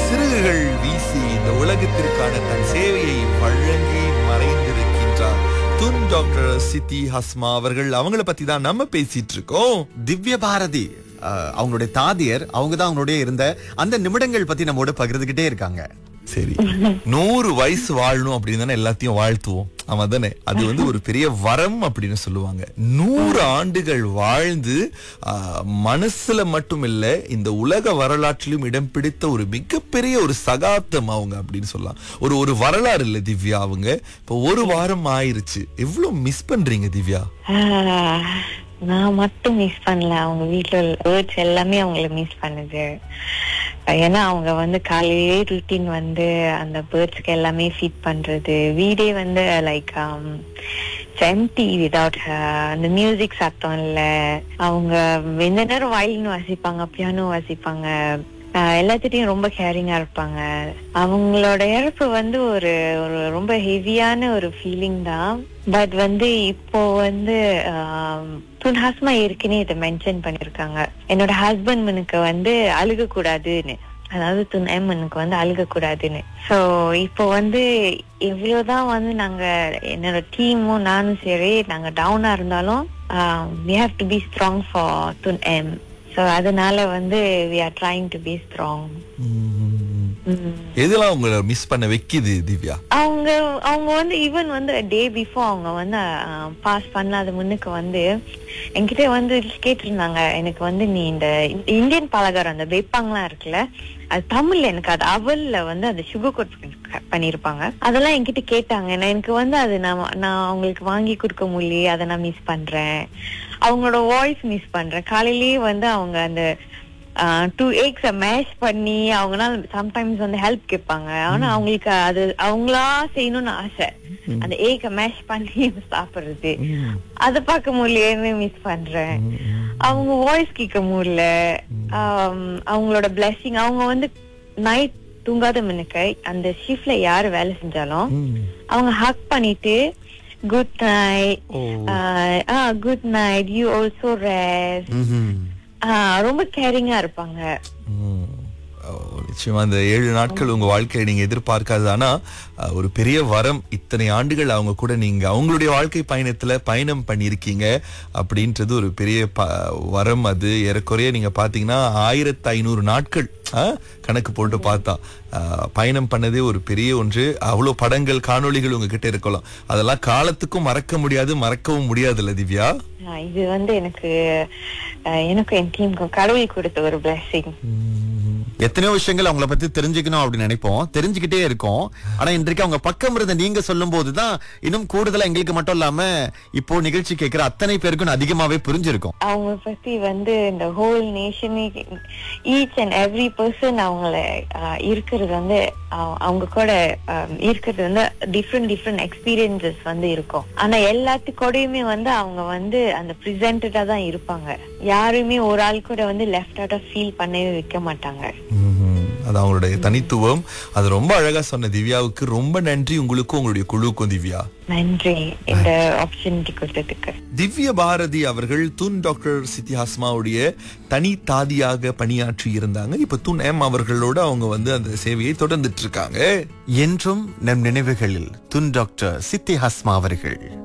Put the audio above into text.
சிறகுகள் வீசி இந்த உலகத்திற்கான தன் சேவையை வழங்கி மறைந்திருக்கின்றார் துன் டாக்டர் சித்தி ஹஸ்மா அவர்கள் அவங்கள பத்தி தான் நம்ம பேசிட்டு இருக்கோம் திவ்ய பாரதி அஹ், அவங்களுடைய தாதியர் அவங்க தான் அவங்களுடைய இருந்த அந்த நிமிடங்கள் பத்தி நம்மோட பகிர்ந்துகிட்டே இருக்காங்க சரி நூறு வயசு வாழணும் அப்படின்னு தானே எல்லாத்தையும் வாழ்த்துவோம் ஆமா தானே அது வந்து ஒரு பெரிய வரம் அப்படின்னு சொல்லுவாங்க நூறு ஆண்டுகள் வாழ்ந்து ஆஹ், மனசுல மட்டும் இல்ல இந்த உலக வரலாற்றிலும் இடம் பிடித்த ஒரு மிகப்பெரிய ஒரு சகாப்தம் அவங்க அப்படின்னு சொல்லலாம் ஒரு ஒரு வரலாறு இல்ல திவ்யா அவங்க இப்போ ஒரு வாரம் ஆயிருச்சு எவ்வளவு மிஸ் பண்றீங்க திவ்யா ஆஹ், நான் மட்டும் மிஸ் பண்ணல அவங்க வீட்ல வேர்ட்ஸ் எல்லாமே அவங்கள மிஸ் பண்ணுது ஏன்னா அவங்க வந்து காலையிலே ருட்டீன் வந்து அந்த பேர்ட்ஸ்க்கு எல்லாமே ஃபீட் பண்றது வீடே வந்து லைக் எம்டி விதவுட் அந்த மியூசிக் சத்தம் இல்ல அவங்க எந்த நேரம் வயலின் வாசிப்பாங்க பியானோ வாசிப்பாங்க ஆஹ் எல்லாத்திட்டையும் ரொம்ப கேரிங்கா இருப்பாங்க அவங்களோட இறப்பு வந்து ஒரு ஒரு ரொம்ப ஹெவியான ஒரு ஃபீலிங் தான் பட் வந்து இப்போ வந்து துன் ஹாஸ்மா ஏற்கனவே இதை மென்ஷன் பண்ணிருக்காங்க என்னோட ஹஸ்பண்ட்மனுக்கு வந்து அழுக கூடாதுன்னு அதாவது துன் எம்மனுக்கு வந்து அழுக கூடாதுன்னு சோ இப்போ வந்து எவ்வளவுதான் வந்து நாங்க என்னோட டீமும் நானும் சரி நாங்க டவுனா இருந்தாலும் we have to be strong for them so அதனால வந்து we are trying to be strong உம். எதெல்லாம் உங்களை மிஸ் பண்ண வைக்குது திவ்யா அவங்க அவங்க வந்து ஈவன் வந்து டே பிஃபோர் அவங்க வந்து பாஸ் பண்ணாத முன்னுக்கு வந்து என்கிட்ட வந்து கேட்டிருந்தாங்க எனக்கு வந்து நீ இந்த இந்தியன் பலகாரம் அந்த வெப்பாங்கலாம் இருக்குல்ல அது தமிழ்ல எனக்கு அது அவல்ல வந்து அது சுகர் கோட் பண்ணிருப்பாங்க அதெல்லாம் என்கிட்ட கேட்டாங்க நான் எனக்கு வந்து அது நான் நான் அவங்களுக்கு வாங்கி கொடுக்க முடியல அதை நான் மிஸ் பண்றேன் அவங்களோட வாய்ஸ் மிஸ் பண்றேன் காலையிலேயே வந்து அவங்க அந்த டூ எக்ஸ மேஷ் பண்ணி அவங்கனால சம்டைம்ஸ் வந்து ஹெல்ப் கேட்பாங்க ஆனா அவங்களுக்கு அது அவங்களா செய்யணும்னு ஆசை அந்த ஏக்க மேஷ் பண்ணி சாப்பிடுறது அத பார்க்க முடியலன்னு மிஸ் பண்றேன் அவங்க வாய்ஸ் கேட்க முடியல ஆம், அவங்களோட பிளெஸிங் அவங்க வந்து நைட் தூங்காத மின்னுக்கு அந்த ஷிஃப்ட்ல யாரு வேலை செஞ்சாலும் அவங்க ஹக் பண்ணிட்டு good night oh. Good night you also rest ம்ஹும். ரொம்ப கேரிங்கா இருப்பாங்க உம். ஓ, நிச்சயமா அந்த ஏழு நாட்கள் உங்க வாழ்க்கையை நீங்க எதிர்பார்க்காது ஆனா அஹ், ஒரு பெரிய வரம் இத்தனை ஆண்டுகள் அவங்க கூட நீங்க அவங்களுடைய வாழ்க்கை பயணத்துல பயணம் பண்ணியிருக்கீங்க அப்படின்றது ஒரு பெரிய ப- வரம் அது ஏறக்குறைய நீங்க பாத்தீங்கன்னா ஆயிரத்தி ஐநூறு நாட்கள் அஹ், கணக்கு போட்டு பார்த்தா அஹ், பயணம் பண்ணதே ஒரு பெரிய ஒன்று அவ்வளவு படங்கள் காணொளிகள் உங்ககிட்ட இருக்கலாம் அதெல்லாம் காலத்துக்கும் மறக்க முடியாது மறக்கவும் முடியாதுல்ல திவ்யா ஆஹ் இது வந்து எனக்கு ஆஹ் எனக்கும் என் டீமுக்கும் கடவுள் கொடுத்த ஒரு blessing எத்தனையோ விஷயங்கள் அவங்கள பத்தி தெரிஞ்சுக்கணும் அப்படின்னு நினைப்போம் தெரிஞ்சுக்கிட்டே இருக்கோம் ஆனா இன்றைக்கு அவங்க பக்கம் இருந்த நீங்க சொல்லும் போதுதான் இன்னும் கூடுதலா எங்களுக்கு மட்டும் இல்லாம இப்போ நிகழ்ச்சி கேட்கிற அத்தனை பேருக்கும் அதிகமாவே புரிஞ்சிருக்கும் அவங்க பத்தி வந்து இந்த ஹோல் நேஷனே ஈச் அண்ட் எவ்ரி பர்சன் அவங்கள ஆஹ் இருக்கிறது வந்து ஆஹ் அவங்க கூட ஆஹ் இருக்கிறது வந்து டிஃப்ரெண்ட் டிஃப்ரெண்ட் எக்ஸ்பீரியன்சஸ் வந்து இருக்கும் ஆனா எல்லாத்துக்கூடயுமே வந்து அவங்க வந்து அந்த ப்ரெசென்டடா தான் இருப்பாங்க யாருமே ஒரு ஆள் கூட வந்து லெஃப்ட் அவுட்டா ஃபீல் பண்ணவே வைக்க மாட்டாங்க ம்ஹும். அது அவங்களுடைய தனித்துவம் அது ரொம்ப அழகா சொன்ன திவ்யாவுக்கு ரொம்ப நன்றி உங்களுக்கும் உங்களுடைய குழுவுக்கும் திவ்யா நன்றி இந்த ஆப்பர்ச்சுனிட்டி கொடுத்ததுக்கு திவ்ய பாரதி அவர்கள் துன் டாக்டர் சித்தி ஹஸ்மாவுடைய தனி தாதியாக பணியாற்றி இருந்தாங்க இப்ப துன் எம் அவர்களோட அவங்க வந்து அந்த சேவையை தொடர்ந்துட்டு இருக்காங்க என்றும் நம் நினைவுகளில் துன் டாக்டர் சித்தி ஹஸ்மா அவர்கள்